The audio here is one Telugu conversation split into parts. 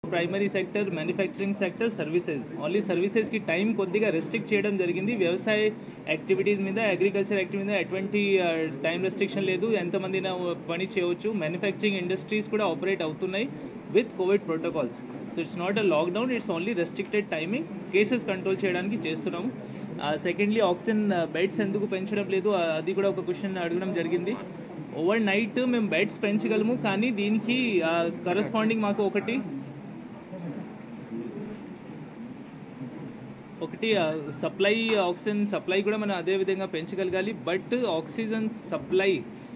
primary sector manufacturing sector services only సర్వీసెస్కి టైం కొద్దిగా రెస్ట్రిక్ట్ చేయడం జరిగింది వ్యవసాయ యాక్టివిటీస్ మీద అగ్రికల్చర్ యాక్టివిటీ మీద ఎటువంటి టైం రెస్ట్రిక్షన్ లేదు ఎంతమంది పని చేయవచ్చు మ్యానుఫ్యాక్చరింగ్ ఇండస్ట్రీస్ కూడా ఆపరేట్ అవుతున్నాయి with COVID protocols so it's not a lockdown it's only restricted timing cases control చేయడానికి చేస్తున్నాము సెకండ్లీ ఆక్సిజన్ బెడ్స్ ఎందుకు పెంచడం లేదు ఆ, అది కూడా ఒక క్వశ్చన్ అడగడం జరిగింది ఓవర్ నైట్ మేము బెడ్స్ పెంచగలము కానీ దీనికి కరస్పాండింగ్ మాకు ఒకటి ఒకటి సప్లై ఆక్సిజన్ సప్లై కూడా మనం అదే విధంగా పెంచగలగాలి బట్ ఆక్సిజన్ సప్లై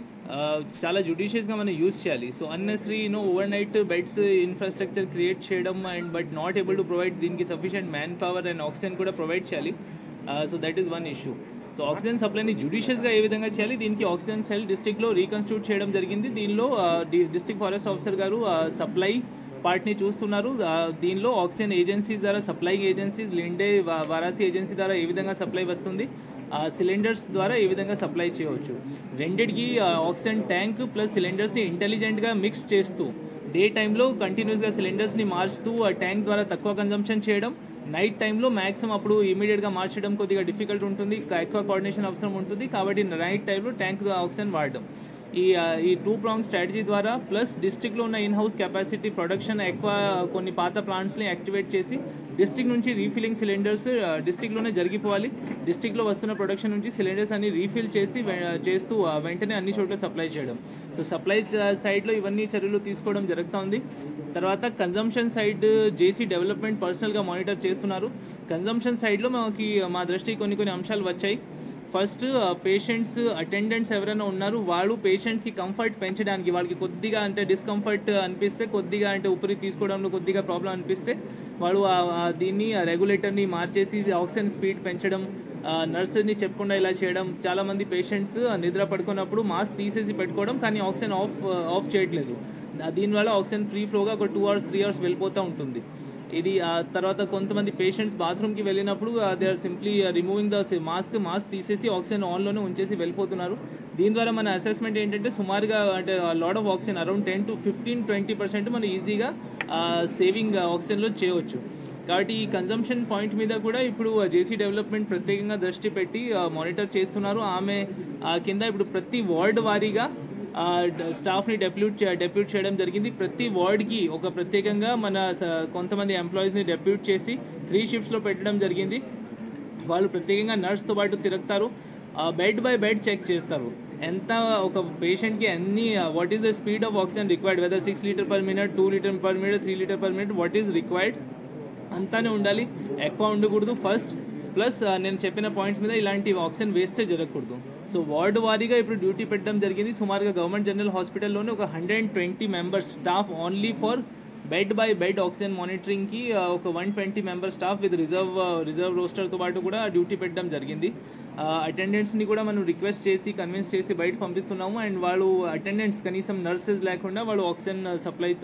చాలా జుడిషియస్గా మనం యూజ్ చేయాలి so unnecessary you know overnight beds infrastructure create చేయడం and but not able to provide దీనికి sufficient manpower and oxygen కూడా ప్రొవైడ్ చేయాలి so that is one issue so oxygen సప్లైని జుడిషియస్గా ఏ విధంగా చేయాలి దీనికి ఆక్సిజన్ సెల్ డిస్ట్రిక్ట్లో రీకన్స్టిట్యూట్ చేయడం జరిగింది దీనిలో డిస్ట్రిక్ట్ ఫారెస్ట్ ఆఫీసర్ గారు సప్లై పార్ట్ని చూస్తున్నారు ఆ, దీనిలో ఆక్సిజన్ ఏజెన్సీస్ ద్వారా సప్లైంగ్ ఏజెన్సీస్ లిండే వా- వారాసి ఏజెన్సీ ద్వారా ఏ విధంగా సప్లై వస్తుంది ఆ సిలిండర్స్ ద్వారా ఏ విధంగా సప్లై చేయవచ్చు రెండిటికి ఆక్సిజన్ ట్యాంక్ ప్లస్ సిలిండర్స్ని ఇంటెలిజెంట్గా మిక్స్ చేస్తూ డే టైంలో కంటిన్యూస్గా సిలిండర్స్ని మార్చుతూ ఆ ట్యాంక్ ద్వారా తక్కువ కన్జంప్షన్ చేయడం నైట్ టైంలో మ్యాక్సిమం అప్పుడు ఇమీడియట్గా మార్చడం కొద్దిగా డిఫికల్ట్ ఉంటుంది ఎక్కువ కోఆర్డినేషన్ అవసరం ఉంటుంది కాబట్టి నైట్ టైంలో ట్యాంక్ ఆక్సిజన్ వాడడం ఈ ఆ, ఈ టూ ప్రాంగ్ స్ట్రాటజీ ద్వారా ప్లస్ డిస్ట్రిక్ట్లో ఉన్న ఇన్ హౌస్ కెపాసిటీ ప్రొడక్షన్ ఎక్కువ కొన్ని పాత ప్లాంట్స్ని యాక్టివేట్ చేసి డిస్ట్రిక్ట్ నుంచి రీఫిలింగ్ సిలిండర్స్ డిస్ట్రిక్ట్లోనే జరిగిపోవాలి డిస్ట్రిక్ట్లో వస్తున్న ప్రొడక్షన్ నుంచి సిలిండర్స్ అన్ని రీఫిల్ చేసి వె- చేస్తూ ఆ, వెంటనే అన్ని చోట్ల సప్లై చేయడం సో సప్లై సైడ్లో ఇవన్నీ చర్యలు తీసుకోవడం జరుగుతూ ఉంది తర్వాత కన్జంప్షన్ సైడ్ జేసీ డెవలప్మెంట్ పర్సనల్గా మానిటర్ చేస్తున్నారు కన్జంప్షన్ సైడ్లో మాకు మా దృష్టికి కొన్ని కొన్ని అంశాలు వచ్చాయి ఫస్ట్ పేషెంట్స్ అటెండెంట్స్ ఎవరైనా ఉన్నారు వాళ్ళు పేషెంట్స్కి కంఫర్ట్ పెంచడానికి వాళ్ళకి కొద్దిగా అంటే డిస్కంఫర్ట్ అనిపిస్తే కొద్దిగా అంటే ఊపిరి తీసుకోవడంలో కొద్దిగా ప్రాబ్లం అనిపిస్తే వాళ్ళు ఆ- ఆ దీన్ని రెగ్యులేటర్ని మార్చేసి ఆక్సిజన్ స్పీడ్ పెంచడం నర్సెస్ని చెప్పకుండా ఇలా చేయడం చాలామంది పేషెంట్స్ నిద్ర పడుకున్నప్పుడు మాస్క్ తీసేసి పెట్టుకోవడం కానీ ఆక్సిజన్ ఆఫ్ ఆఫ్ చేయట్లేదు ఆ దీనివల్ల ఆక్సిజన్ ఫ్రీ ఫ్లోగా ఒక టూ అవర్స్ త్రీ అవర్స్ వెళ్ళిపోతూ ఉంటుంది ఇది ఆ తర్వాత కొంతమంది పేషెంట్స్ బాత్రూమ్కి వెళ్ళినప్పుడు they are simply removing the mask mask తీసేసి ఆక్సిజన్ ఆన్లోనే ఉంచేసి వెళ్ళిపోతున్నారు దీని ద్వారా మన అసెస్మెంట్ ఏంటంటే సుమారుగా అంటే lot of oxygen around ten to fifteen twenty percent మనం ఈజీగా సేవింగ్ ఆక్సిజన్లో చేయవచ్చు కాబట్టి ఈ కన్జంప్షన్ పాయింట్ మీద కూడా ఇప్పుడు జేసీ డెవలప్మెంట్ ప్రత్యేకంగా దృష్టి పెట్టి మానిటర్ చేస్తున్నారు ఆమె ఆ, కింద ఇప్పుడు ప్రతి వార్డ్ వారీగా ఆ, డ- స్టాఫ్ని డెప్యూట్ చే- డెప్యూట్ చేయడం జరిగింది ప్రతి వార్డ్కి ఒక ప్రత్యేకంగా మన స- కొంతమంది ఎంప్లాయీస్ని డెప్యూట్ చేసి త్రీ షిఫ్ట్స్లో పెట్టడం జరిగింది వాళ్ళు ప్రత్యేకంగా నర్స్తో పాటు తిరుగుతారు బెడ్ బై బెడ్ చెక్ చేస్తారు ఎంత ఒక పేషెంట్కి ఎన్ని what is the speed of oxygen required whether six litre per minute two litre per minute three litre per minute what is required అంతానే ఉండాలి ఎక్కువ ఉండకూడదు ఫస్ట్ ప్లస్ నేను చెప్పిన పాయింట్స్ మీద ఇలాంటి ఆక్సిజన్ వేస్టేజ్ జరగకూడదు సో వార్డు వారీగా ఇప్పుడు డ్యూటీ పెట్టడం జరిగింది సుమారుగా గవర్నమెంట్ జనరల్ హాస్పిటల్లోనే ఒక hundred and twenty members staff only for bed by bed oxygen మానిటరింగ్కి ఒక one twenty member staff with reserve reserve రోస్టర్తో పాటు కూడా డ్యూటీ పెట్టడం జరిగింది అటెండెంట్స్ని కూడా మనం రిక్వెస్ట్ చేసి కన్విన్స్ చేసి బయట పంపిస్తున్నాము అండ్ వాళ్ళు అటెండెంట్స్ కనీసం నర్సెస్ లేకుండా వాళ్ళు ఆక్సిజన్ సప్లైతో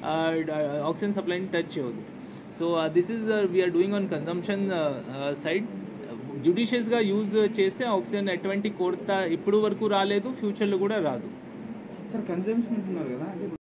ఆక్సిజన్ సప్లైని టచ్ చేయవద్దు so this is we're doing on consumption side జుడిషియస్గా యూజ్ చేస్తే ఆక్సిజన్ ఎటువంటి కొరత ఇప్పుడు వరకు రాలేదు ఫ్యూచర్లో కూడా రాదు సార్ కన్జంప్షన్ అంటున్నారు కదా అంటే